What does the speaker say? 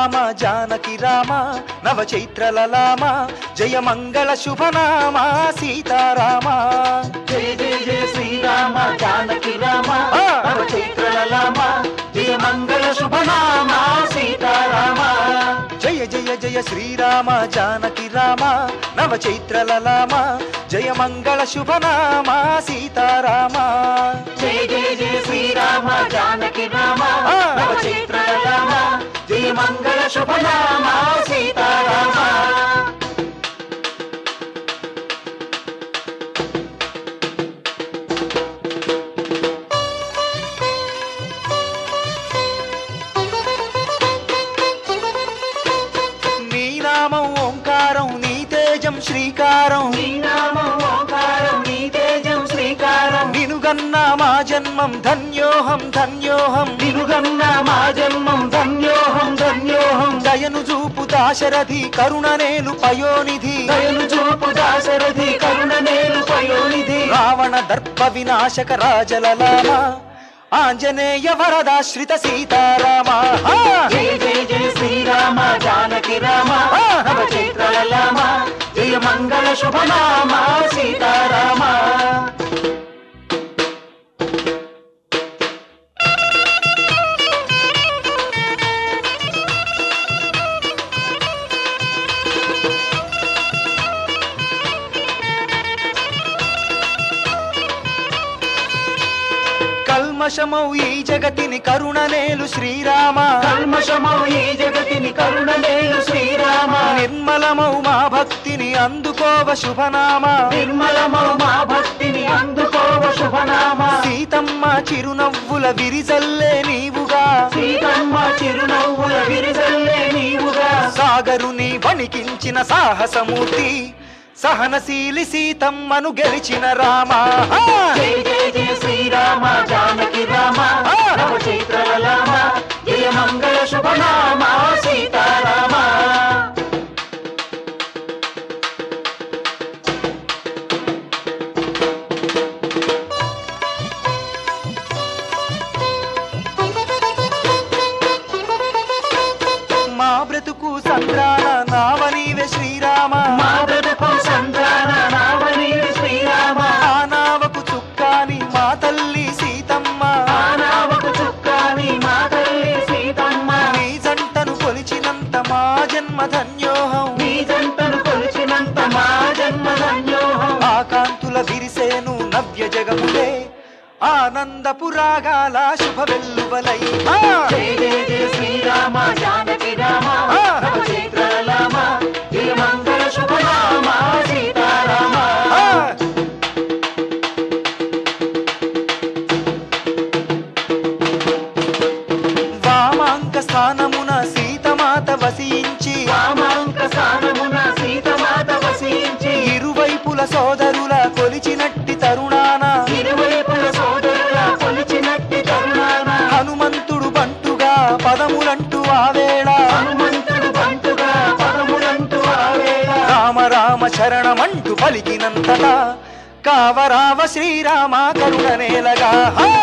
శ్రీరామ జానకి రామ నవ చైత్రల లామ జయ మంగళ శుభనామ సీతారామ జయ జయ జయ శ్రీరామ జానకి రామ ఆ. నవ చైత్రల లామ జయ మంగళ శుభనామ సీతారామ జయ జయ జయ శ్రీరామ జానకి రామ నవ చైత్రల లామ జయ మంగళ శుభనామ సీతారామ జయ జయ జయ శ్రీరామ జానకి రామ ఆ. నవ చైత్రల లామ జయ మంగళ శుభనామ సీతారామ నీ నామం ఓంకారం నీ తేజం శ్రీకారం నీ నామం ఓంకారం నీ తేజం శ్రీకారం నినుగన్న మా జన్మం ధన్యోహం ధన్యోహం నిలుగన్న మా జన్మం ధన్యోహం ధన్యోహం దయను చూపు దాశరథి కరుణనేలు పయోనిధి దయను చూపు దాశరథి కరుణ నేలు పయోనిధి రావణ దర్ప వినాశక రాజలలామ ఆంజనేయ వరదాశ్రిత సీతారామ ఆ! జయ జయ జయ శ్రీరామ జానకి రామ ఆ. నవ చైత్రల లామ జయ మంగళ శుభనామ సీతారామ కల్మషమౌ ఈ జగతిని కరుణనేలు శ్రీరామ కల్మషమౌ ఈ జగతిని కరుణ నేలు శ్రీరామ నిర్మలమౌ మా భక్తిని అందుకోవ శుభనామ నిర్మలమౌ మా భక్తిని అందుకోవ శుభనామ సీతమ్మ చిరునవ్వుల విరిజల్లే నీవుగా సీతమ్మ చిరునవ్వుల విరిసల్లే నీవుగా సాగరుని వణికించిన సాహసమూర్తి సహనశీలి సీతమ్మను గెలిచిన రామ ఆ! జయ జయ జయ శ్రీరామ జానకి రామ ఆ. నవ చైత్రల లామ జయ మంగళ శుభనామ సీతారామ మా బ్రతుకు సంద్రాన నావనీవే శ్రీరామ మా బ్రతుకు సంతాన నావని శ్రీరామ ఆ నావకు చుక్కాని మా తల్లి సీతమ్మ ఆనావకు చుక్కాని మా తల్లి సీతమ్మ నీ జంటను కొలిచినంత మా జన్మ ధన్యోహం నీ జంటను కొలిచినంత మా జన్మ ధన్యోహం ఆ కాంతుల విరిసేను నవ్య జగములే ఆనందపురాగాల శుభ వెల్లువలై ఆ! జయ జయ జయ శ్రీరామ జానకి రామ ఆ. నవ చైత్రల లామ జయ మంగళ శుభనామ సీతారామ ఆ! వామాంక స్థానమున సీతమాత వసించి వామాంక స్థానమున సీతమాత వసించి ఇరువైపుల సోదరుల కొలిచినట్టి తరుణాన ఇరువైపుల సోదరుల కొలిచినట్టి తరుణాన హనుమంతుడు బంటుగా పదములంటూ ఆవేళ హనుమంతుడు బంటుగా పదములంటూ ఆవేళ రామ రామ శరణమంటూ పలికినంతటా కావరావ శ్రీరామ కరుణనేలగా హా!